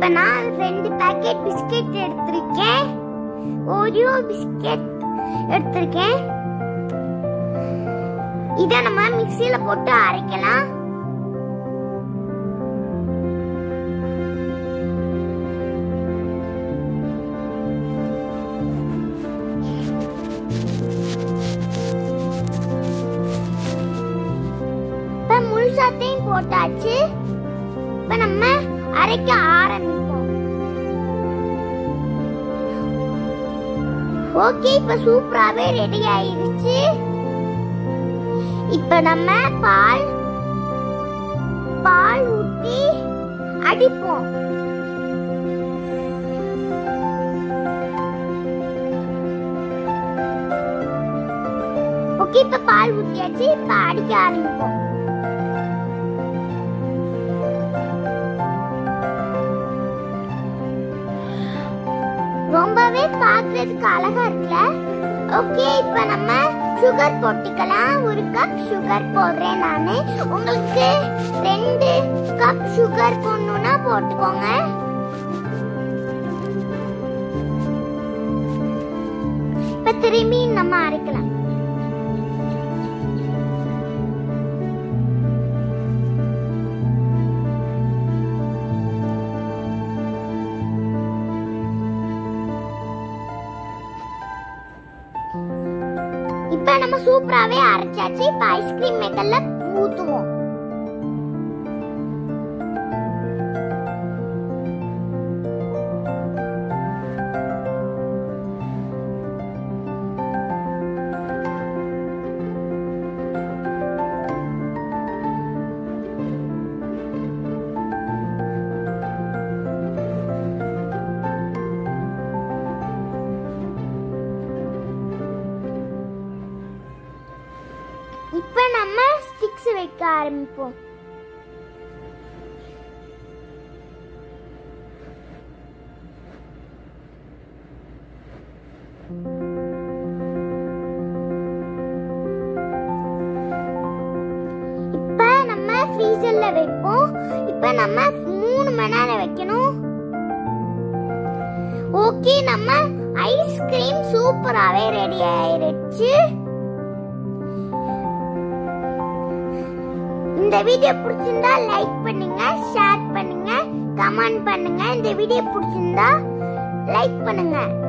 இப்ப நான் ரெண்டு பாக்கெட் பிஸ்கெட் எடுத்திருக்கேன் ஓரியோ பிஸ்கெட் எடுத்திருக்கேன் இத நம்ம மிக்ஸில போட்டு அரைக்கலாம் இப்ப முழுசாத்தையும் போட்டாச்சு இப்ப நம்ம அரைக்க ஆரம்பிப்போம் ஓகே இப்ப சூப்பராவே ரெடி ஆயிருச்சு இப்ப நம்ம பால் பால் ஊத்தி அடிப்போம் ஓகே இப்ப பால் ஊத்தியாச்சு இப்ப அடிக்க ஆரம்பிப்போம் ரொம்பவே பார்க்கிறதுக்கு அழகா இருக்குல்ல ஓகே இப்ப நம்ம சுகர் போட்டுக்கலாம் ஒரு கப் சுகர் போடுறேன் நானு உங்களுக்கு ரெண்டு கப் சுகர் போடணும்னா போட்டுக்கோங்க இப்ப திரும்பி நம்ம அரைக்கலாம் இப்ப நம்ம சூப்பராவே அரைச்சாச்சு இப்ப ஐஸ்கிரீம் மேக்கர்ல ஊத்துவோம் இப்ப நம்ம ஸ்டிக்ஸ் வைக்க ஆரம்பிப்போம் இப்ப நம்ம ஃப்ரீசர்ல வைப்போம் இப்ப நம்ம மூணு மணி நேரம் வைக்கணும் ஓகே நம்ம ஐஸ்கிரீம் சூப்பராவே ரெடி ஆயிருச்சு இந்த வீடியோ பிடிச்சிருந்தா லைக் பண்ணுங்க ஷேர் பண்ணுங்க கமெண்ட் பண்ணுங்க இந்த வீடியோ பிடிச்சிருந்தா லைக் பண்ணுங்க